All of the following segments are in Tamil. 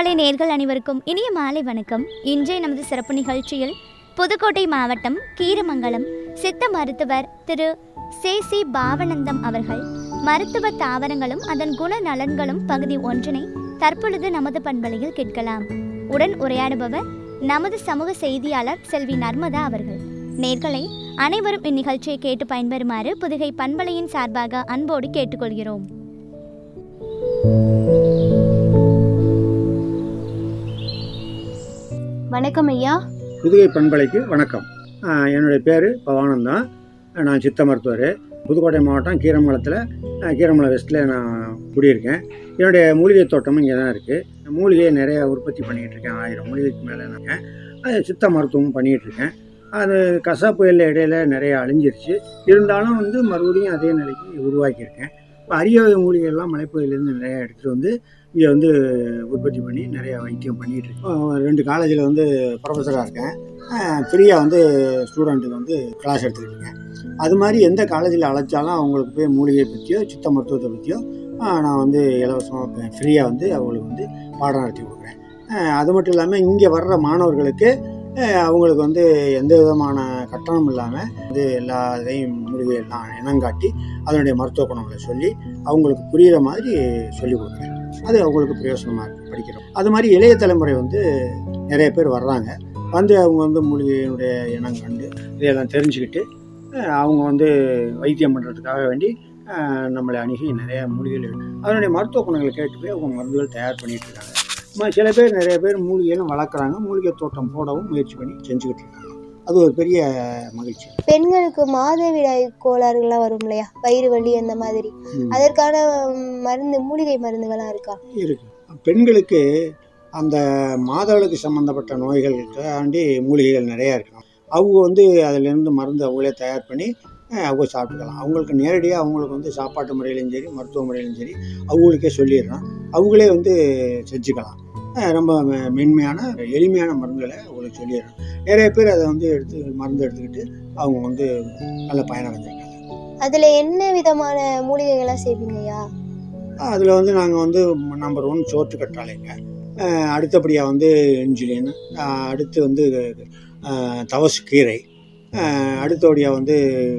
பண்பலை நேர்கள் அனைவருக்கும் இனிய மாலை வணக்கம் இன்றைய நமது சிறப்பு நிகழ்ச்சியில் புதுக்கோட்டை மாவட்டம் கீரமங்கலம் சித்த மருத்துவர் திரு சே சி பாவனந்தம் அவர்கள் மருத்துவ தாவரங்களும் அதன் குண நலன்களும் பகுதி ஒன்றினை தற்பொழுது நமது பண்பலையில் கேட்கலாம் உடன் உரையாடுபவர் நமது சமூக செய்தியாளர் செல்வி நர்மதா அவர்கள் நேர்களை அனைவரும் இந்நிகழ்ச்சியை கேட்டு பயன்பெறுமாறு புதுகை பண்பலையின் சார்பாக அன்போடு கேட்டுக்கொள்கிறோம் வணக்கம் ஐயா புதுகை பண்பலைக்கு வணக்கம் ஆஹ் என்னுடைய பேர் பவானந்தான் நான் சித்த மருத்துவர் புதுக்கோட்டை மாவட்டம் கீரமங்கலத்தில் ஆஹ் கீரமங்கலம் வெஸ்ட்டில் நான் குடியிருக்கேன் என்னுடைய மூலிகை தோட்டமும் இங்கே தான் இருக்குது மூலிகையை நிறைய உற்பத்தி பண்ணிகிட்டு இருக்கேன் ஆயிரம் மூலிகைக்கு மேலே இருக்கேன் அது சித்த மருத்துவமும் பண்ணிகிட்டு இருக்கேன் அது கசாப்பு எல்லை இடையில நிறைய அழிஞ்சிருச்சு இருந்தாலும் வந்து மறுபடியும் அதே நிலைக்கு உருவாக்கியிருக்கேன் இப்போ அரிய வகை மூலிகைகள்லாம் மலைப்பகுதியிலேருந்து நிறைய எடுத்துகிட்டு வந்து இங்கே வந்து உற்பத்தி பண்ணி நிறைய வைத்தியம் பண்ணிகிட்டு இருக்கேன் ரெண்டு காலேஜில் வந்து ப்ரொஃபஸராக இருக்கேன் ஃப்ரீயாக வந்து ஸ்டூடெண்ட்டுக்கு வந்து கிளாஸ் எடுத்துக்கிட்டு இருக்கேன் அது மாதிரி எந்த காலேஜில் அழைச்சாலும் அவங்களுக்கு போய் மூலிகை பற்றியோ சித்த மருத்துவத்தை பற்றியோ ஆஹ், நான் வந்து இலவசமாக ஃப்ரீயாக வந்து அவங்களுக்கு வந்து பாடம் நடத்தி கொடுக்குறேன் ஆஹ், அது மட்டும் இல்லாமல் இங்கே வர்ற மாணவர்களுக்கு ஆஹ், அவங்களுக்கு வந்து எந்த விதமான கட்டணம் இல்லாமல் வந்து எல்லா இதையும் மூலிகை எல்லாம் இனங்காட்டி அதனுடைய மருத்துவ குணங்களை சொல்லி அவங்களுக்கு புரிகிற மாதிரி சொல்லி கொடுக்குறேன் அது அவங்களுக்கு பிரயோசனமாக இருக்குது படிக்கிறோம் அது மாதிரி இளைய தலைமுறை வந்து நிறைய பேர் வர்றாங்க வந்து அவங்க வந்து மூலிகையினுடைய இனம் கண்டு இதையெல்லாம் தெரிஞ்சுக்கிட்டு அஹ், அவங்க வந்து வைத்தியம் பண்ணுறதுக்காக வேண்டி அஹ், நம்மளை அணுகி நிறைய மூலிகைகள் அதனுடைய மருத்துவ குணங்களை கேட்டு போய் அவங்க மருந்துகள் தயார் பண்ணிட்டு இருக்காங்க ம- சில பேர் நிறைய பேர் மூலிகைகளும் வளர்க்குறாங்க மூலிகை தோட்டம் போடவும் முயற்சி பண்ணி செஞ்சுக்கிட்டு இருக்காங்க அது ஒரு பெரிய மகிழ்ச்சி பெண்களுக்கு மாதவிடாய் கோளாறுகள்லாம் வரும் இல்லையா வயிறு வலி அந்த மாதிரி ம். அதற்கான ம், மருந்து மூலிகை மருந்துகள்லாம் இருக்கா இருக்கு பெண்களுக்கு அந்த மாதவிளக்கு சம்மந்தப்பட்ட நோய்கள் தாண்டி மூலிகைகள் நிறையா இருக்கலாம் அவங்க வந்து அதிலேருந்து மருந்து அவங்களே தயார் பண்ணி அஹ், அவங்க சாப்பிட்டுக்கலாம் அவங்களுக்கு நேரடியாக அவங்களுக்கு வந்து சாப்பாட்டு முறையிலையும் சரி மருத்துவ முறையிலும் சரி அவங்களுக்கே சொல்லிடுறோம் அவங்களே வந்து செஞ்சுக்கலாம் அஹ், ரொம்ப மெ- மென்மையான எளிமையான மருந்துகளை அவங்களுக்கு சொல்லிடுறோம் நிறைய பேர் அதை வந்து எடுத்து மருந்து எடுத்துக்கிட்டு அவங்க வந்து நல்ல பயனடைஞ்சிருக்காங்க அதுல என்ன விதமான மூலிகைகள்லாம் செய்வீங்க ஐயா அதில் வந்து நாங்கள் வந்து நம்பர் ஒன் சோற்று கற்றாழைங்க அஹ் அடுத்தபடியாக வந்து இன்சுலின் அஹ் அடுத்து வந்து அஹ் தவசு கீரை அஹ் அடுத்தபடியாக வந்து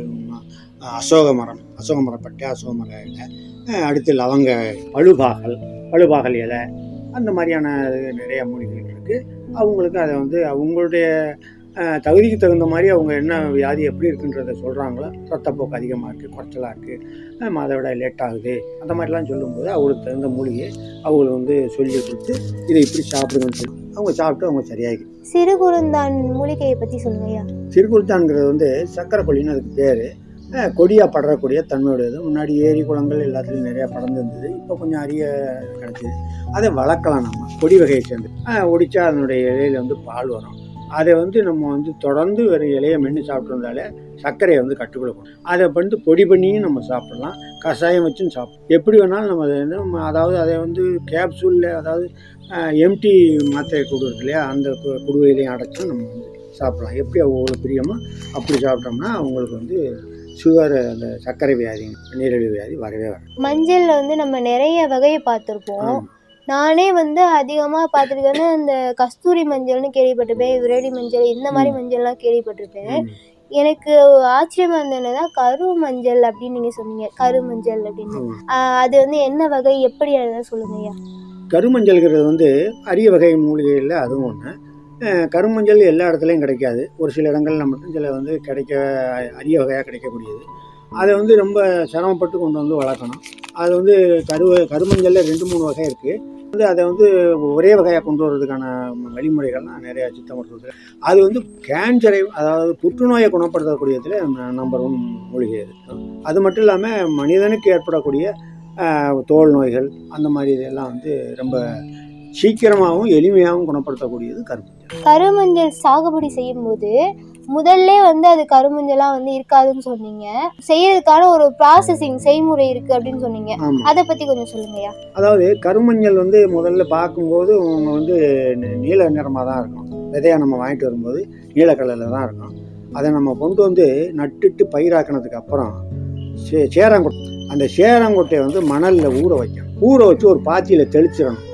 அஹ் அசோக மரம் அசோக மரப்பட்டை அசோக மர இலை அஹ் அடுத்து லவங்க பழுபாகல் பழுபாகல் இலை அந்த மாதிரியான நிறைய மூலிகைகள் இருக்குது அவங்களுக்கு அதை வந்து அவங்களுடைய அஹ், தகுதிக்கு தகுந்த மாதிரி அவங்க என்ன வியாதி எப்படி இருக்குன்றதை சொல்கிறாங்களோ ரத்தப்போக்கு அதிகமாக இருக்குது குறைச்சலாக இருக்குது மாதவிடாய் லேட் ஆகுது அந்த மாதிரிலாம் சொல்லும்போது அவங்களுக்கு தகுந்த மூலிகை அவங்களுக்கு வந்து சொல்லி கொடுத்து இதை இப்படி சாப்பிடுங்கன்னு சொல்லி அவங்க சாப்பிட்டு அவங்க சரியாகி சிறுகுறுந்தான் மூலிகையை பத்தி சொல்லுங்க ஐயா சிறுகுருத்தான்ங்கிறது வந்து சக்கரை கொல்லின்னு அதுக்கு பேர் கொடியாக படரக்கூடிய தன்மையுடையது முன்னாடி ஏரி குளங்கள் எல்லாத்துலேயும் நிறையா படர்ந்து இருந்தது இப்போ கொஞ்சம் அரிய கிடச்சிது அதை வளர்க்கலாம் நம்ம கொடி வகையை சேர்ந்து அஹ், ஒடிச்சா அதனுடைய இலையில வந்து பால் வரும் அதை வந்து நம்ம வந்து தொடர்ந்து ஒரு இலையை மென்று சாப்பிட்டு வந்தாலே சர்க்கரையை வந்து கட்டுக்குள்ள அதை வந்து பொடி பண்ணியும் நம்ம சாப்பிடலாம் கஷாயம் வச்சும் சாப்பிடலாம் எப்படி வேணாலும் நம்ம அதை வந்து நம்ம அதாவது அதை வந்து கேப்சூலில் அதாவது எம்டி மாத்திரை குடு இருக்கு இல்லையா அந்த கு- குடுவையிலையும் அடைச்சும் நம்ம வந்து சாப்பிடலாம் எப்படி அவங்களுக்கு பிரியமோ அப்படி சாப்பிட்டோம்னா அவங்களுக்கு வந்து சுகர் அந்த சர்க்கரை வியாதி நீரிழிவு வியாதி வரவே வராது மஞ்சள்ல வந்து நம்ம நிறைய வகையை பார்த்துருப்போம் ஆமா. நானே வந்து அதிகமாக பார்த்துருக்கேன்னா இந்த கஸ்தூரி மஞ்சள்னு கேள்விப்பட்டிருப்பேன் விரடி மஞ்சள் இந்த மாதிரி மஞ்சள்லாம் கேள்விப்பட்டிருப்பேன் ம். எனக்கு ஆச்சரியமா இருந்ததுன்னா கரு மஞ்சள் அப்படின்னு நீங்க சொன்னீங்க கரு மஞ்சள் அப்படின்னு ஆமா. ஆஹ் அது வந்து என்ன வகை எப்படி அதுதான் சொல்லுங்க ஐயா கருமஞ்சள்ங்கிறது வந்து அரிய வகை மூலிகையில் அதுவும் ஒன்று கருமஞ்சள் எல்லா இடத்துலையும் கிடைக்காது ஒரு சில இடங்கள்ல மட்டும் சில வந்து கிடைக்க அரிய வகையாக கிடைக்கக்கூடியது அதை வந்து ரொம்ப சிரமப்பட்டு கொண்டு வந்து வளர்க்கணும் அது வந்து கரு கருமஞ்சளில் ரெண்டு மூணு வகை இருக்குது வந்து அதை வந்து ஒரே வகையாக கொண்டு வர்றதுக்கான வழிமுறைகள்லாம் நிறையா சித்த மருத்துவத்தில் அது வந்து கேன்சரை அதாவது புற்றுநோயை குணப்படுத்தக்கூடியதில் நம்பர் ஒன் மூலிகை அது அது மட்டும் இல்லாமல் மனிதனுக்கு ஏற்படக்கூடிய ஆஹ், தோல் நோய்கள் அந்த மாதிரி இதெல்லாம் வந்து ரொம்ப சீக்கிரமாகவும் எளிமையாகவும் குணப்படுத்தக்கூடியது கருமஞ்சள் கருமஞ்சள் சாகுபடி செய்யும்போது முதல்ல வந்து அது கருமஞ்சளா வந்து இருக்காதுன்னு சொன்னீங்க செய்யறதுக்கான ஒரு ப்ராசஸிங் செய்முறை இருக்கு அப்படின்னு சொன்னீங்க ஆமாம் அதை பத்தி கொஞ்சம் சொல்லுங்கய்யா அதாவது கருமஞ்சள் வந்து முதல்ல பார்க்கும்போது அவங்க வந்து நி- நீல நிறமாக தான் இருக்கும் விதையை நம்ம வாங்கிட்டு வரும்போது நீல கலரில் தான் இருக்கும் அதை நம்ம கொண்டு வந்து நட்டுட்டு பயிராக்கினதுக்கு அப்புறம் சே சேரங்கொட்டை அந்த சேரங்கொட்டையை வந்து மணலில் ஊற வைக்கணும் ஊற வச்சு ஒரு பாத்தியில் தெளிச்சிடணும்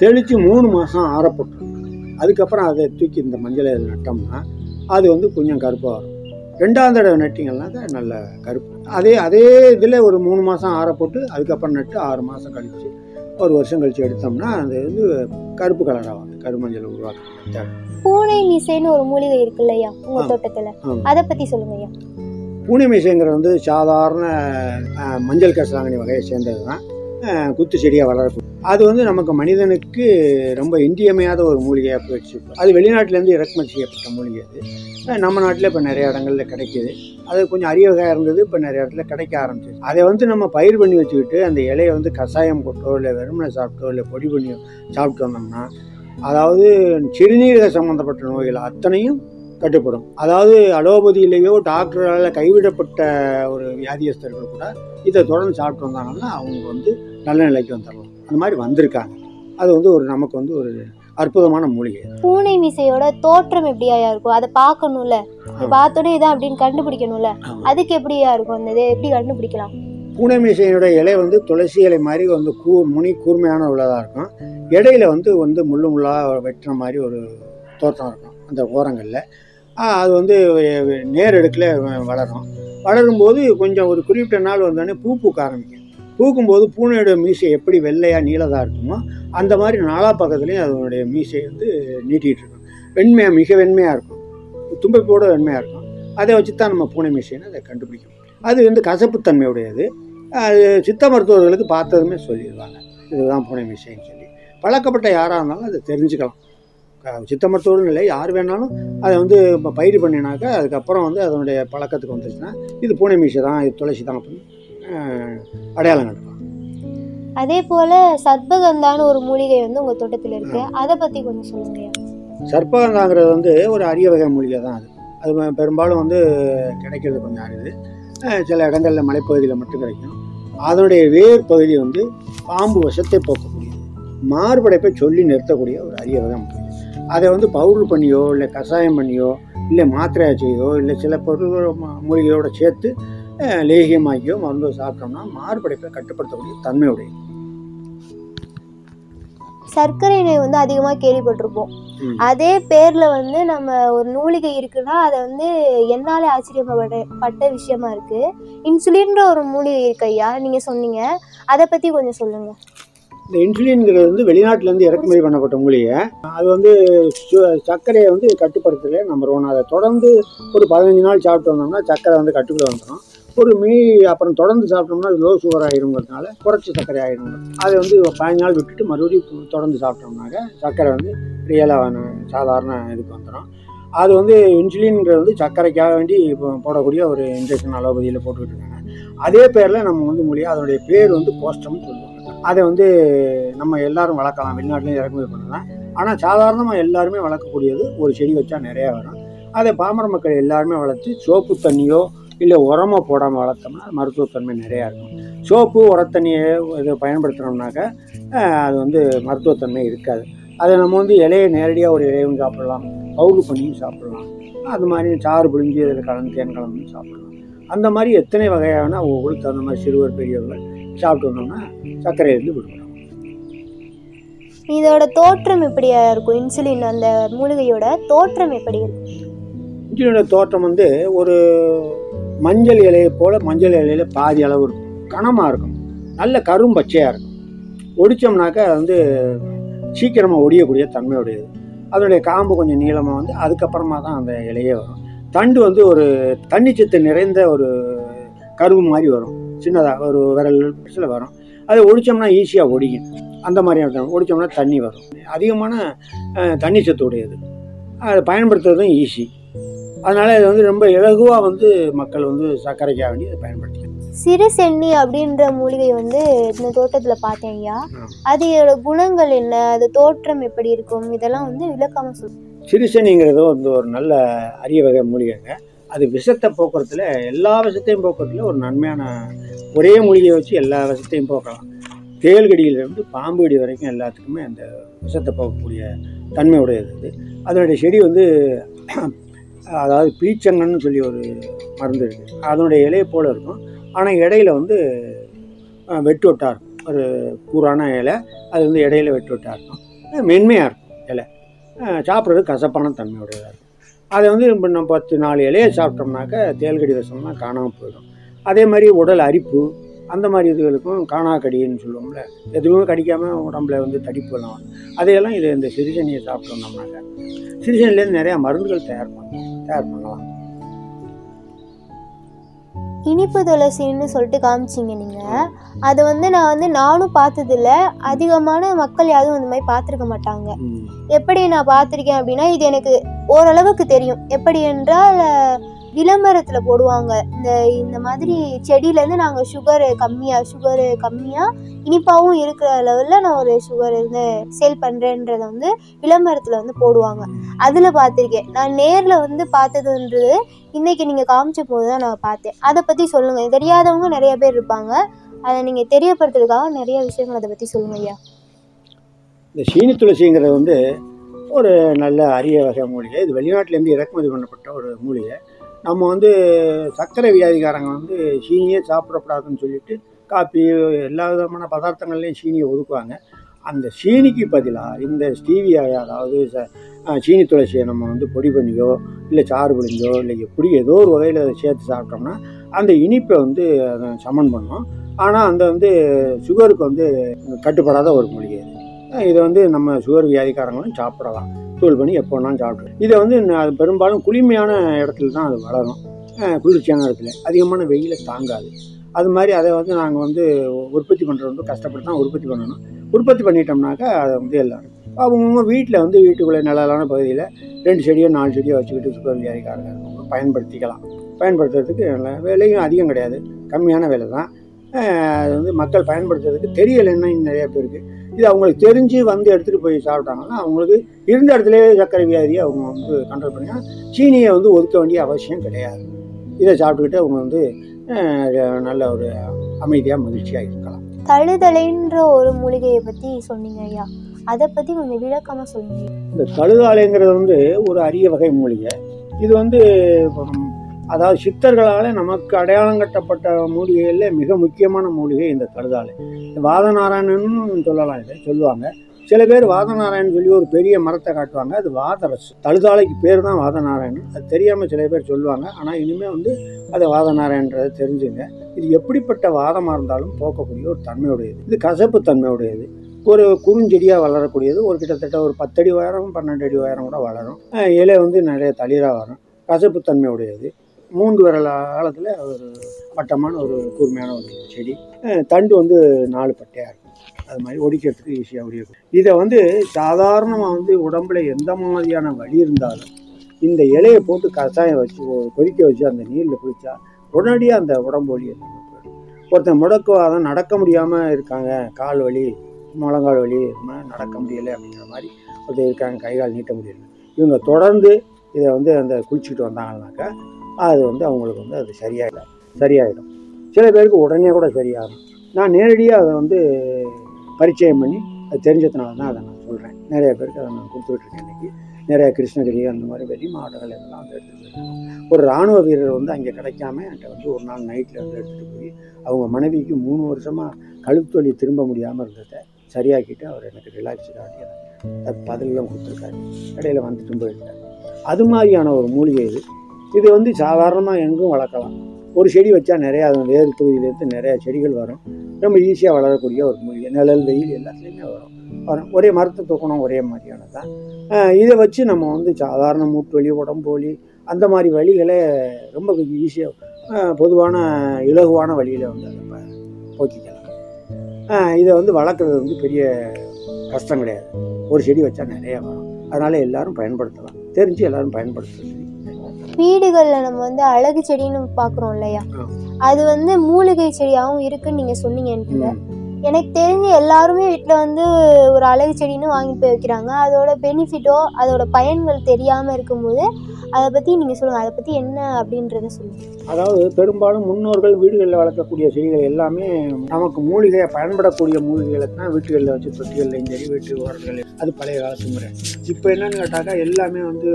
தெளித்து மூணு மாதம் ஆறப்பட்டுரும் அதுக்கப்புறம் அதை தூக்கி இந்த மஞ்சளை இதில் நட்டோம்னா அது வந்து கொஞ்சம் கருப்பாக வரும் ரெண்டாவது தடவை நட்டிங்கன்னாக்கா நல்ல கருப்பு அதே அதே இதில் ஒரு மூணு மாதம் ஆற போட்டு அதுக்கப்புறம் நட்டு ஆறு மாதம் கழித்து ஒரு வருஷம் கழித்து எடுத்தோம்னா அது வந்து கருப்பு கலராக வந்து கருமஞ்சள் உருவாக்க பூனை மீசைன்னு ஒரு மூலிகை இருக்கு இல்லையா உங்க ஆ. தோட்டத்துல ஆமாம் அதை பத்தி சொல்லுங்க ஐயா பூனை மீசைங்கிறது வந்து சாதாரண அஹ், மஞ்சள் கரிசலாங்கண்ணி வகையை சேர்ந்தது தான் குத்து செடியாக வளரக்கூடிய அது வந்து நமக்கு மனிதனுக்கு ரொம்ப இன்றியமையாத ஒரு மூலிகையாக போயிடுச்சு இப்போ. அது வெளிநாட்டிலேருந்து இறக்குமதி செய்யப்பட்ட மூலிகை அது அஹ், நம்ம நாட்டில் இப்போ நிறைய இடங்கள்ல கிடைக்கிது அது கொஞ்சம் அரிய வகையாக இருந்தது இப்போ நிறைய இடத்துல கிடைக்க ஆரம்பிச்சிது அதை வந்து நம்ம பயிர் பண்ணி வச்சுக்கிட்டு அந்த இலையை வந்து கஷாயம் போட்டோ இல்லை வெறுமனை சாப்பிட்டோ இல்லை பொடி பண்ணி சாப்பிட்டு வந்தோம்னா அதாவது சிறுநீரக சம்மந்தப்பட்ட நோய்கள் அத்தனையும் கட்டுப்படும் அதாவது அலோபதியிலேயோ டாக்டரால் கைவிடப்பட்ட ஒரு வியாதியஸ்தர்கள் கூட இதை தொடர்ந்து சாப்பிட்டு வந்தாங்கன்னா அவங்க வந்து நல்ல நிலைக்கு வந்துடலாம் அந்த மாதிரி வந்திருக்காங்க அது வந்து ஒரு நமக்கு வந்து ஒரு அற்புதமான மூலிகை பூனை மீசையோட தோற்றம் எப்படியா இருக்கும் அதை பார்க்கணும்ல ஆமா. பார்த்தோன்னே இதான் அப்படின்னு கண்டுபிடிக்கணும்ல ஆமா. அதுக்கு எப்படியா இருக்கும் அந்த இதை எப்படி கண்டுபிடிக்கலாம் பூனை மீசையோட இலை வந்து துளசி இலை மாதிரி வந்து கூ முனி கூர்மையான உள்ளதாக இருக்கும் இடையில வந்து வந்து முள்ளு முள்ளாக வெட்டுற மாதிரி ஒரு தோற்றம் இருக்கும் அந்த ஓரங்களில் அது வந்து நேர் எடுக்கில் வளரும் வளரும்போது கொஞ்சம் ஒரு குறிப்பிட்ட நாள் வந்தோடனே பூ பூக்க ஆரம்பிக்கும் பூக்கும்போது பூனையோட மீசை எப்படி வெள்ளையாக நீளதாக இருக்குமோ அந்த மாதிரி நாலா பக்கத்துலேயும் அதனுடைய மீசை வந்து நீட்டிகிட்டு இருக்கும் வெண்மையாக மிக வெண்மையாக இருக்கும் தும்பைப்போட வெண்மையாக இருக்கும் அதை வச்சு தான் நம்ம பூனை மீசைன்னு அதை கண்டுபிடிக்கும் அது வந்து கசப்புத்தன்மையுடையது அது சித்த மருத்துவர்களுக்கு பார்த்ததுமே சொல்லிடுவாங்க இதுதான் பூனை மீசைன்னு சொல்லி பழக்கப்பட்ட யாராக இருந்தாலும் அதை தெரிஞ்சுக்கலாம் க- சித்த மருத்துவர்கள் இல்லை யார் வேணாலும் அதை வந்து இப்போ பயிர் பண்ணினாக்கா அதுக்கப்புறம் வந்து அதனுடைய பழக்கத்துக்கு வந்துச்சுன்னா இது பூனை மீசை தான் இது துளசி தான் அப்படின்னு ஆஹ், அடையாளம் கட்டுவாங்க அதே போல சர்பகந்தான்னு ஒரு மூலிகை வந்து உங்க தோட்டத்துல இருக்கு அதை பத்தி கொஞ்சம் சொல்லுங்க ஐயா. சர்ப்பகந்தாங்கிறது வந்து ஒரு அரிய வகை மூலிகை தான் அது அது பெ- பெரும்பாலும் வந்து கிடைக்கிறது கொஞ்சம் அரிது அஹ் சில இடங்களில் மலைப்பகுதியில் மட்டும் கிடைக்கும் அதனுடைய வேர் பகுதி வந்து பாம்பு விஷத்தை போக்கக்கூடியது மார்படைப்பை சொல்லி நிறுத்தக்கூடிய ஒரு அரிய வகை மூலிகை அதை வந்து பவுடர் பண்ணியோ இல்லை கஷாயம் பண்ணியோ இல்லை மாத்திரையாக செய்தோ இல்லை சில பொருள்கள் ம- மூலிகையோட சேர்த்து அஹ், லேகியமாக்கியோ மருந்தோ சாப்பிட்டோம்னா மார்படைப்பை கட்டுப்படுத்தக்கூடிய தன்மையுடையது சர்க்கரை நோய் வந்து அதிகமா கேள்விப்பட்டிருப்போம் ம். அதே பேர்ல வந்து நம்ம ஒரு மூலிகை இருக்குன்னா அதை வந்து என்னாலே ஆச்சரியப்பட்ட பட்ட விஷயமா இருக்கு இன்சுலின்ற ஒரு மூலிகை இருக்கு ஐயா நீங்க சொன்னீங்க அதை பத்தி கொஞ்சம் சொல்லுங்க இந்த இன்சுலின்ங்கிறது வந்து வெளிநாட்டிலேருந்து இறக்குமதி பண்ணப்பட்ட மூலிகை அது வந்து சு- சர்க்கரையை வந்து கட்டுப்படுத்தல நம்பர் ஒன் அதை தொடர்ந்து ஒரு பதினஞ்சு நாள் சாப்பிட்டு வந்தோம்னா சர்க்கரை வந்து கட்டுக்குள்ள வந்துடும் ஒரு மீ அப்புறம் தொடர்ந்து சாப்பிட்டோம்னா அது லோ சுகர் ஆயிருங்கிறதுனால குறைச்சி சர்க்கரை ஆயிரும் அதை வந்து பதினஞ்சு நாள் விட்டுட்டு மறுபடியும் தொடர்ந்து சாப்பிட்டோம்னாக்க சர்க்கரை வந்து ரியலாக சாதாரண இதுக்கு வந்துடும் அது வந்து இன்சுலின்ங்கிறது வந்து சர்க்கரைக்காக வேண்டி இப்போ போடக்கூடிய ஒரு இன்ஜெக்ஷன் அலோபதியில் போட்டுக்கிட்டு இருக்காங்க அதே பேரில் நம்ம வந்து மூலிகை அதனுடைய பேர் வந்து கோஷ்டம்னு சொல்லுவாங்க அதை வந்து நம்ம எல்லாரும் வளர்க்கலாம் வெளிநாட்டிலையும் இறக்குமதி பண்ணலாம் ஆனால் சாதாரணமாக எல்லாருமே வளர்க்கக்கூடியது ஒரு செடி வச்சா நிறையா வரும் அதை பாமர மக்கள் எல்லாருமே வளர்த்து சோப்பு தண்ணியோ இல்லை உரமோ போடாமல் வளர்த்தோம்னா மருத்துவத்தன்மை நிறையா இருக்கும் சோப்பு உரத்தண்ணியை இதை பயன்படுத்தினோம்னாக்கா அஹ், அது வந்து மருத்துவத்தன்மை இருக்காது அதை நம்ம வந்து இலையை நேரடியாக ஒரு இலையும் சாப்பிடலாம் பவுடர் பண்ணியும் சாப்பிடலாம் அது மாதிரி சாறு புழிஞ்சு அதில் கலந்து தேன் கலந்து சாப்பிடலாம் அந்த மாதிரி எத்தனை வகையான ஒவ்வொருக்கு தகுந்த மாதிரி சிறுவர் பெரியவர்கள் சாப்பிட்டு வந்தோம்னா சர்க்கரையிலேருந்து விடுபடும் இதோட தோற்றம் எப்படியா இருக்கும் இன்சுலின் அந்த மூலிகையோட தோற்றம் எப்படி இருக்கும் இஞ்சினோட தோற்றம் வந்து ஒரு மஞ்சள் இலையை போல் மஞ்சள் இலையில பாதி அளவு இருக்கும் கனமாக இருக்கும் நல்ல கரும் பச்சையாக இருக்கும் ஒடிச்சோம்னாக்கா அது வந்து சீக்கிரமாக ஒடியக்கூடிய தன்மையுடையது அதனுடைய காம்பு கொஞ்சம் நீளமாக வந்து அதுக்கப்புறமா தான் அந்த இலையே வரும் தண்டு வந்து ஒரு தண்ணிச்சத்து நிறைந்த ஒரு கருவு மாதிரி வரும் சின்னதாக ஒரு விரல் பெருசில் வரும் அதை ஒடிச்சோம்னா ஈஸியாக ஒடிக்கும் அந்த மாதிரியான ஒடிச்சோம்னா தண்ணி வரும் அதிகமான அஹ், தண்ணி சத்து உடையது அதை பயன்படுத்துறதும் ஈஸி அதனால் இது வந்து ரொம்ப இலகுவாக வந்து மக்கள் வந்து சர்க்கரைக்காக வேண்டி அதை பயன்படுத்திக்கலாம் சிறு சென்னி அப்படின்ற மூலிகை வந்து இந்த தோட்டத்துல பார்த்தேன் ஐயா ஆ. அதோட குணங்கள் என்ன அது தோற்றம் எப்படி இருக்கும் இதெல்லாம் வந்து விளக்காம சொல்லுங்க சிறுசனிங்கிறது வந்து ஒரு நல்ல அரிய வகை மூலிகைங்க அது விஷத்தை போக்குறதுல எல்லா விஷத்தையும் போக்குறதுல ஒரு நன்மையான ஒரே மூலிகையை வச்சு எல்லா விஷத்தையும் போக்கலாம் தேள்கடியிலிருந்து பாம்பு கடி வரைக்கும் எல்லாத்துக்குமே அந்த விஷத்தை போக்கக்கூடிய தன்மை உடையது அது அதனுடைய செடி வந்து அதாவது பீச்சங்கன்னு சொல்லி ஒரு மருந்து இருக்குது அதனுடைய இலையை போல் இருக்கும் ஆனால் இடையில வந்து அஹ், வெட்டு வெட்டாக இருக்கும் ஒரு கூரான இலை அது வந்து இடையில வெட்டு வெட்டாக இருக்கும் மென்மையாக இருக்கும் இலை அஹ் சாப்பிட்றது கசப்பான தன்மையுடையதாக இருக்கும் அதை வந்து இப்போ நம்ம பத்து நாலு இலையை சாப்பிட்டோம்னாக்க தேல்கடி விஷம்லாம் காணாமல் போயிடும் அதே மாதிரி உடல் அரிப்பு அந்த மாதிரி இதுகளுக்கும் காணாக்கடின்னு சொல்லுவோம்ல எதுவுமே கடிக்காமல் உடம்புல வந்து தடிப்பு எல்லாம் வரும் அதையெல்லாம் இது இந்த சிறுசனியை சாப்பிட்டோம்னாக்க சிறுசனிலேருந்து நிறையா மருந்துகள் தயார் பண்ணலாம் தயார் பண்ணலாம் இனிப்பு துளசின்னு சொல்லிட்டு காமிச்சிங்க நீங்கள் அது வந்து நான் வந்து நானும் பார்த்ததில்ல அதிகமான மக்கள் யாரும் அந்த மாதிரி பார்த்துருக்க மாட்டாங்க ம். எப்படி நான் பார்த்துருக்கேன் அப்படின்னா இது எனக்கு ஓரளவுக்கு தெரியும் எப்படி என்றால் விளம்பரத்தில் போடுவாங்க இந்த இந்த மாதிரி செடியிலேருந்து நாங்கள் சுகரு கம்மியாக சுகரு கம்மியாக இனிப்பாகவும் இருக்கிற லெவலில் நான் ஒரு சுகர் இருந்து சேல் பண்ணுறேன்றதை வந்து விளம்பரத்தில் வந்து போடுவாங்க அதில் பார்த்துருக்கேன் நான் நேரில் வந்து பார்த்ததுன்றது இன்னைக்கு நீங்கள் காமிச்ச போது தான் நான் பார்த்தேன் அதை பற்றி சொல்லுங்கள் தெரியாதவங்க நிறைய பேர் இருப்பாங்க அதை நீங்கள் தெரியப்படுத்துறதுக்காக நிறைய விஷயங்கள் அதை பற்றி சொல்லுங்க ஐயா இந்த சீனி துளசிங்கிறது வந்து ஒரு நல்ல அரிய வகை மூலிகை இது வெளிநாட்டிலேருந்து இறக்குமதி பண்ணப்பட்ட ஒரு மூலிகை நம்ம வந்து சர்க்கரை வியாதிக்காரங்க வந்து சீனியே சாப்பிடக்கூடாதுன்னு சொல்லிட்டு காப்பி எல்லா விதமான பதார்த்தங்கள்லையும் சீனியை ஒதுக்குவாங்க அந்த சீனிக்கு பதிலாக இந்த ஸ்டீவியா அதாவது ச- அஹ் சீனி துளசியை நம்ம வந்து பொடி பண்ணியோ இல்லை சாறு புழிஞ்சோ இல்லை எப்படி ஏதோ ஒரு வகையில் அதை சேர்த்து சாப்பிட்டோம்னா அந்த இனிப்பை வந்து அதை சமன் பண்ணும் ஆனால் அந்த வந்து சுகருக்கு வந்து கட்டுப்படாத ஒரு மூலிகை இது அஹ் இதை வந்து நம்ம சுகர் வியாதிக்காரங்களும் சாப்பிடலாம் தூள் பண்ணி எப்போ வேணாலும் சாப்பிடலாம் இதை வந்து ந- அது பெரும்பாலும் குளிமையான இடத்துல தான் அது வளரும் அஹ் குளிர்ச்சியான இடத்துல அதிகமான வெயிலை தாங்காது அது மாதிரி அதை வந்து நாங்கள் வந்து உற்பத்தி பண்ணுறது வந்து கஷ்டப்பட்டு தான் உற்பத்தி பண்ணணும் உற்பத்தி பண்ணிட்டோம்னாக்கா அதை வந்து எல்லாரும் அவங்கவுங்க வீட்டில் வந்து வீட்டுக்குள்ளே நிழலான பகுதியில் ரெண்டு செடியோ நாலு செடியோ வச்சுக்கிட்டு சுகர் வியாதிக்காரங்க இருக்கவங்க பயன்படுத்திக்கலாம் பயன்படுத்துறதுக்கு நல்ல விலையும் அதிகம் கிடையாது கம்மியான விலை தான் அஹ் அது வந்து மக்கள் பயன்படுத்துறதுக்கு தெரியலைன்னா நிறைய பேருக்கு இது அவங்களுக்கு தெரிஞ்சு வந்து எடுத்துகிட்டு போய் சாப்பிட்டாங்கன்னா அவங்களுக்கு இருந்த இடத்துலயே சர்க்கரை வியாதியை அவங்க வந்து கண்ட்ரோல் பண்ணிக்கலாம் சீனியை வந்து ஒதுக்க வேண்டிய அவசியம் கிடையாது இதை சாப்பிட்டுக்கிட்டு அவங்க வந்து அஹ், நல்ல ஒரு அமைதியாக மகிழ்ச்சியாக இருக்கலாம் தழுதலைன்ற ஒரு மூலிகையை பற்றி சொன்னீங்க ஐயா அதை பற்றி கொஞ்சம் விளக்கமாக சொல்லுங்க இந்த தழுதாலைங்கிறது வந்து ஒரு அரிய வகை மூலிகை இது வந்து உம், அதாவது சித்தர்களால் நமக்கு அடையாளம் கட்டப்பட்ட மூலிகைகளில் மிக முக்கியமான மூலிகை இந்த தழுதாலை வாதநாராயணன்னு சொல்லலாம் இதை சொல்லுவாங்க சில பேர் வாதநாராயணன் சொல்லி ஒரு பெரிய மரத்தை காட்டுவாங்க அது வாதரசு தழுதாலைக்கு பேர் தான் வாதநாராயணன் அது தெரியாமல் சில பேர் சொல்லுவாங்க ஆனால் இனிமேல் வந்து அதை வாதநாராயணன்றதை தெரிஞ்சுங்க இது எப்படிப்பட்ட வாதமாக இருந்தாலும் போக்கக்கூடிய ஒரு தன்மையுடையது இது கசப்பு தன்மையுடையது ஒரு குறுஞ்செடியாக வளரக்கூடியது ஒரு கிட்டத்தட்ட ஒரு பத்தடி உயரம் பன்னெண்டு அடி உயரம் கூட வளரும் அஹ் இலை வந்து நிறைய தளிராக வரும் கசப்புத்தன்மை உடையது மூன்று விரல் ஆழத்தில் ஒரு வட்டமான ஒரு கூர்மையான ஒரு செடி அஹ் தண்டு வந்து நாலு பட்டையாக இருக்கும் அது மாதிரி ஒடிக்கிறதுக்கு ஈஸியாக ஒடிக்கும் இதை வந்து சாதாரணமாக வந்து உடம்புல எந்த மாதிரியான வலி இருந்தாலும் இந்த இலையை போட்டு கஷாயம் வச்சு ஒரு கொதிக்க வச்சு அந்த நீரில் குளிச்சா உடனடியாக அந்த உடம்பு வலி எல்லாமே போயிடும் ஒருத்தன் முடக்குவாதம் நடக்க முடியாமல் இருக்காங்க கால் வலி முழங்கால் வலி இது மாதிரி நடக்க முடியலை அப்படிங்கிற மாதிரி ஒருத்தர் இருக்காங்க கை கால் நீட்ட முடியல இவங்க தொடர்ந்து இதை வந்து அந்த குளிச்சுட்டு வந்தாங்கன்னாக்கா அது வந்து அவங்களுக்கு வந்து அது சரியாயிடும் சரியாயிடும் சில பேருக்கு உடனே கூட சரியாகும் நான் நேரடியாக அதை வந்து பரிச்சயம் பண்ணி அது தெரிஞ்சதுனால தான் அதை நான் சொல்கிறேன் நிறைய பேருக்கு அதை நான் கொடுத்துட்ருக்கேன் இன்னைக்கு நிறைய கிருஷ்ணகிரி அந்த மாதிரி வெளி மாவட்டங்கள் எல்லாம் வந்து எடுத்துகிட்டு போயிருக்காங்க ஒரு இராணுவ வீரர் வந்து அங்கே கிடைக்காம என்கிட்ட வந்து ஒரு நாள் நைட்டில் வந்து எடுத்துகிட்டு போய் அவங்க மனைவிக்கு மூணு வருஷமாக கழுத்து வலி திரும்ப முடியாமல் இருந்ததை சரியாக்கிட்டு அவர் எனக்கு ரிலாக்ஸ் ஆகி எனக்கு பதிலெல்லாம் கொடுத்துருக்காரு இடையில வந்துட்டும் போயிருக்காரு அது மாதிரியான ஒரு மூலிகை இது இது வந்து சாதாரணமாக எங்கும் வளர்க்கலாம் ஒரு செடி வச்சா நிறையா அது வேறு பகுதியிலேருந்து நிறையா செடிகள் வரும் ரொம்ப ஈஸியாக வளரக்கூடிய ஒரு மூலிகை நிழல் வெயில் எல்லாத்துலேயுமே வரும் வரும் ஒரே மரத்தை தூக்கணும் ஒரே மாதிரியானது தான் ஆஹ் இதை வச்சு நம்ம வந்து சாதாரண மூட்டு வலி உடம்பு வலி அந்த மாதிரி வலிகளை ரொம்ப ஈஸியாக பொதுவான இலகுவான வழியில் வந்து அதை ப- போக்கிக்கலாம் ஆஹ் இதை வந்து வளர்க்குறது வந்து பெரிய கஷ்டம் கிடையாது ஒரு செடி வச்சா நிறைய வரும் அதனால் எல்லாரும் பயன்படுத்தலாம் தெரிஞ்சு எல்லாரும் பயன்படுத்துறது வீடுகளில் நம்ம வந்து அழகு செடின்னு பார்க்குறோம் இல்லையா ஆ. அது வந்து மூலிகை செடியாகவும் இருக்குன்னு நீங்கள் சொன்னீங்க என்கிட்ட எனக்கு தெரிஞ்சு எல்லாருமே வீட்டில் வந்து ஒரு அழகு செடின்னு வாங்கி போய் வைக்கிறாங்க அதோட பெனிஃபிட்டோ அதோட பயன்கள் தெரியாமல் இருக்கும்போது அதை பற்றி நீங்கள் சொல்லுங்கள் அதை பற்றி என்ன அப்படின்றத சொல்லுங்கள் அதாவது பெரும்பாலும் முன்னோர்கள் வீடுகளில் வளர்க்கக்கூடிய செடிகள் எல்லாமே நமக்கு மூலிகையை பயன்படக்கூடிய மூலிகைகளை தான் வீட்டுகளில் வச்சு தொட்டிகள்லையும் சரி வீட்டு ஓரங்கள் அது பழைய காலத்து முறை இப்போ என்னன்னு கேட்டாக்கா எல்லாமே வந்து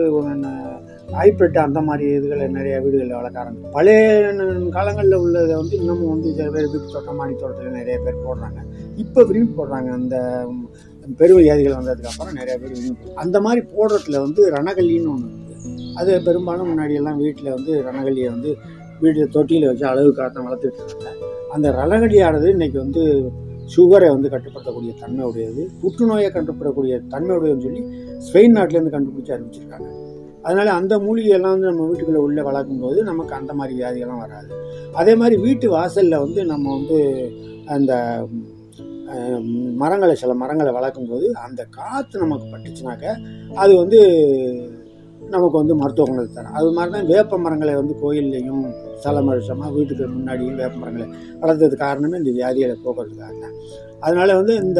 ஹைப்ரிட் அந்த மாதிரி இதுகளை நிறைய வீடுகளில் வளர்க்க ஆரம்பிச்சு பழைய காலங்களில் உள்ளதை வந்து இன்னமும் வந்து சில பேர் வீட்டு தோட்டம் மாடி தோட்டத்தில் நிறைய பேர் போடுறாங்க இப்போ விரும்பி போடுறாங்க அந்த ம், பெருவியாதிகள் வந்ததுக்கு அப்புறம் நிறைய பேர் விரும்பி போடுறாங்க. அந்த மாதிரி போடுறதுல வந்து ரணகல்லின்னு ஒன்று இருக்குது அது பெரும்பாலும் முன்னாடியெல்லாம் வீட்டில் வந்து ரணகல்லியை வந்து வீட்டு தொட்டியில் வச்சு அளவு காட்டம் வளர்த்துட்டு இருந்தாங்க அந்த ரணகல்லியானது இன்னைக்கு வந்து சுகரை வந்து கட்டுப்படுத்தக்கூடிய தன்மை உடையது புற்றுநோயை கட்டுப்படக்கூடிய தன்மை உடையதுன்னு சொல்லி ஸ்பெயின் நாட்டிலேருந்து கண்டுபிடிச்சு அறிவிச்சிருக்காங்க அதனால அந்த மூலிகையெல்லாம் வந்து நம்ம வீட்டுக்குள்ளே உள்ளே வளர்க்கும் போது நமக்கு அந்த மாதிரி வியாதிகள்லாம் வராது அதே மாதிரி வீட்டு வாசலில் வந்து நம்ம வந்து அந்த அஹ், மரங்களை சில மரங்களை வளர்க்கும் போது அந்த காற்று நமக்கு பட்டுச்சுனாக்க அது வந்து நமக்கு வந்து மருத்துவ குணத்தை தரும் அது மாதிரி தான் வேப்ப மரங்களை வந்து கோயில்லையும் ஸ்தலம் வருஷமாக வீட்டுக்கு முன்னாடியும் வேப்ப மரங்களை வளர்த்ததுக்கு காரணமே இந்த வியாதிகளை போக்குறதுக்காக தான் அதனால வந்து இந்த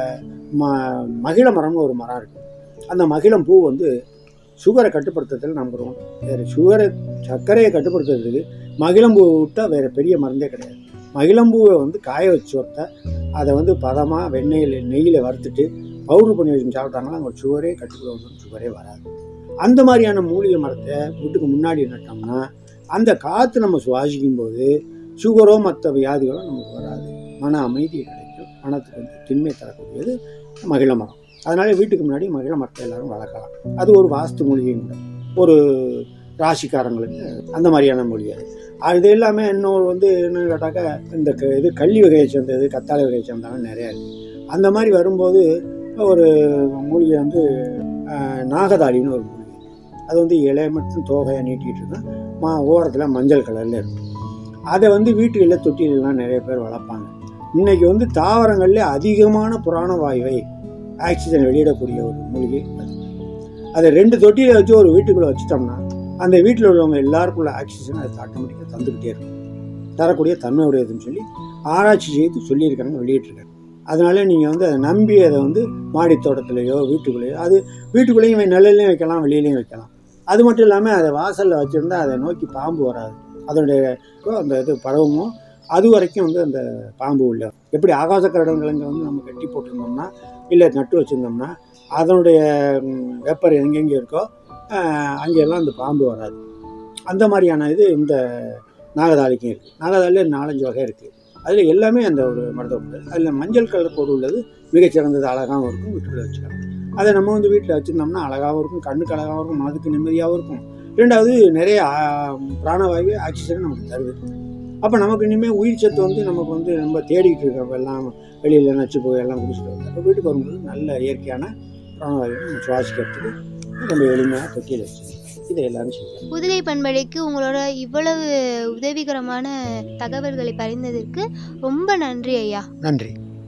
ம மகிழ மரம்னு ஒரு மரம் இருக்குது அந்த மகிழம் பூ வந்து சுகரை கட்டுப்படுத்துறதுல நம்பர் ஒன் வேறு சுகரை சர்க்கரையை கட்டுப்படுத்துறதுக்கு மகிழம்பூ விட்டால் வேறு பெரிய மருந்தே கிடையாது மகிழம்பூவை வந்து காய வச்சு வத்த அதை வந்து பதமாக வெண்ணெயில் நெய்யில் வறுத்துட்டு பவுடர் பண்ணி வச்சு சாப்பிட்டாங்கன்னா அவங்க சுகரே கட்டுப்படுவோம் சுகரே வராது அந்த மாதிரியான மூலிகை மரத்தை வீட்டுக்கு முன்னாடி நட்டோம்னா அந்த காற்று நம்ம சுவாசிக்கும் போது சுகரோ மற்ற வியாதிகளோ நமக்கு வராது மன அமைதி கிடைக்கும் மனத்துக்கு வந்து திண்மை தரக்கூடியது மகிழ மரம் அதனால வீட்டுக்கு முன்னாடி மகிழ மரத்தை எல்லாரும் வளர்க்கலாம் அது ஒரு வாஸ்து மூலிகை கூட ஒரு ராசிக்காரங்களுக்கு அந்த மாதிரியான மூலிகை அது அது எல்லாமே இன்னொரு வந்து என்னன்னு கேட்டாக்கா இந்த க- இது கள்ளி வகையை சேர்ந்தது கத்தாழை வகையை சேர்ந்தவங்க நிறையா இருக்குது அந்த மாதிரி வரும்போது ஒரு மூலிகை வந்து ஆஹ், நாகதாளின்னு ஒரு மூலிகை அது வந்து இலை மட்டும் தோகையை நீட்டிகிட்டு இருக்கும் மா ஓரத்தில் மஞ்சள் கலரில் இருக்கும் அதை வந்து வீட்டுகளில் தொட்டிலெலாம் நிறைய பேர் வளர்ப்பாங்க இன்னைக்கு வந்து தாவரங்களில் அதிகமான புராண வாயுவை ஆக்சிஜன் வெளியிடக்கூடிய ஒரு மூலிகை அது அதை ரெண்டு தொட்டியில் வச்சு ஒரு வீட்டுக்குள்ளே வச்சுட்டோம்னா அந்த வீட்டில் உள்ளவங்க எல்லாருக்குள்ள ஆக்சிஜன் அது ஆட்டோமேட்டிக்காக தந்துக்கிட்டே இருக்கும் தரக்கூடிய தன்மை உடையதுன்னு சொல்லி ஆராய்ச்சி செய்து சொல்லியிருக்காங்க வெளியிட்டிருக்காங்க அதனால நீங்கள் வந்து அதை நம்பி அதை வந்து மாடி தோட்டத்திலேயோ வீட்டுக்குள்ளேயோ அது வீட்டுக்குள்ளேயும் வை- நிழல்லையும் வைக்கலாம் வெளியிலையும் வைக்கலாம் அது மட்டும் இல்லாமல் அதை வாசலில் வச்சுருந்தா அதை நோக்கி பாம்பு வராது அதனுடைய அந்த இது பரவுமோ அது வரைக்கும் வந்து அந்த பாம்பு உள்ள எப்படி ஆகாச கரடங்களை வந்து நம்ம கட்டி போட்டிருந்தோம்னா இல்லை நட்டு வச்சுருந்தோம்னா அதனுடைய ம், வெப்பர் எங்கெங்கே இருக்கோ ஆஹ், அங்கெல்லாம் அந்த பாம்பு வராது அந்த மாதிரியான இது இந்த நாகதாளிக்கும் இருக்குது நாகதாளியில் நாலஞ்சு வகை இருக்குது அதில் எல்லாமே அந்த ஒரு மருத்துவ பொருள் அதில் மஞ்சள் கலர் பொருள் உள்ளது மிகச்சிறந்தது அழகாகவும் இருக்கும் வீட்டுக்குள்ளே வச்சுக்கலாம் அதை நம்ம வந்து வீட்டில் வச்சுருந்தோம்னா அழகாகவும் இருக்கும் கண்ணுக்கு அழகாகவும் இருக்கும் மனதுக்கு நிம்மதியாகவும் இருக்கும் ரெண்டாவது நிறைய ஆ, பிராணவாயு ஆக்சிஜன் நமக்கு தருது அப்போ நமக்கு இனிமேல் உயிர் சத்து வந்து நமக்கு வந்து ரொம்ப தேடிக்கிட்டு இருக்கோம் எல்லாம் வெளியில் நச்சு போய் எல்லாம் குடிச்சிட்டு வந்து அப்போ வீட்டுக்கு வரும்போது நல்ல இயற்கையான பிராணவாயு நம்ம சுவாசிக்கிறதுக்கு ரொம்ப எளிமையாக தொட்டியில் வச்சு இதை எல்லாரும் செய்யலாம் புதுகை பண்பலைக்கு உங்களோட இவ்வளவு உதவிகரமான தகவல்களை பரிந்ததற்கு ரொம்ப நன்றி ஐயா நன்றி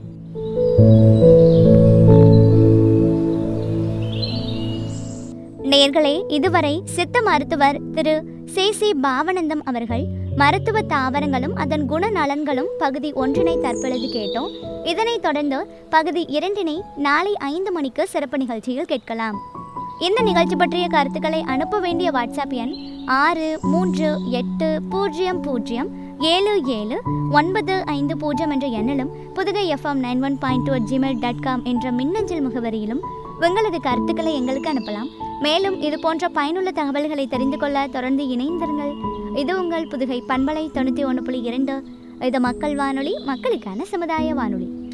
நேயர்களே இதுவரை சித்த மருத்துவர் திரு சி சி பாவனந்தம் அவர்கள் மருத்துவ தாவரங்களும் அதன் குணநலன்களும் பகுதி ஒன்றினை தற்பொழுது கேட்டோம் இதனைத் தொடர்ந்து பகுதி இரண்டினை நாளை ஐந்து மணிக்கு சிறப்பு நிகழ்ச்சியில் கேட்கலாம் இந்த நிகழ்ச்சி பற்றிய கருத்துக்களை அனுப்ப வேண்டிய வாட்ஸ்அப் எண் ஆறு மூன்று எட்டு பூஜ்ஜியம் பூஜ்ஜியம் ஏழு ஏழு ஒன்பது ஐந்து பூஜ்ஜியம் என்ற எண்ணிலும் Pudugai FM nine one point two Gmail dot com என்ற மின்னஞ்சல் முகவரியிலும் உங்களது கருத்துக்களை எங்களுக்கு அனுப்பலாம் மேலும் இது போன்ற பயனுள்ள தகவல்களை தெரிந்து கொள்ள தொடர்ந்து இணைந்திருங்கள் இது உங்கள் புதுகை பண்பலை தொண்ணூற்றி ஒன்று புள்ளி இரண்டு இது மக்கள் வானொலி மக்களுக்கான சமுதாய வானொலி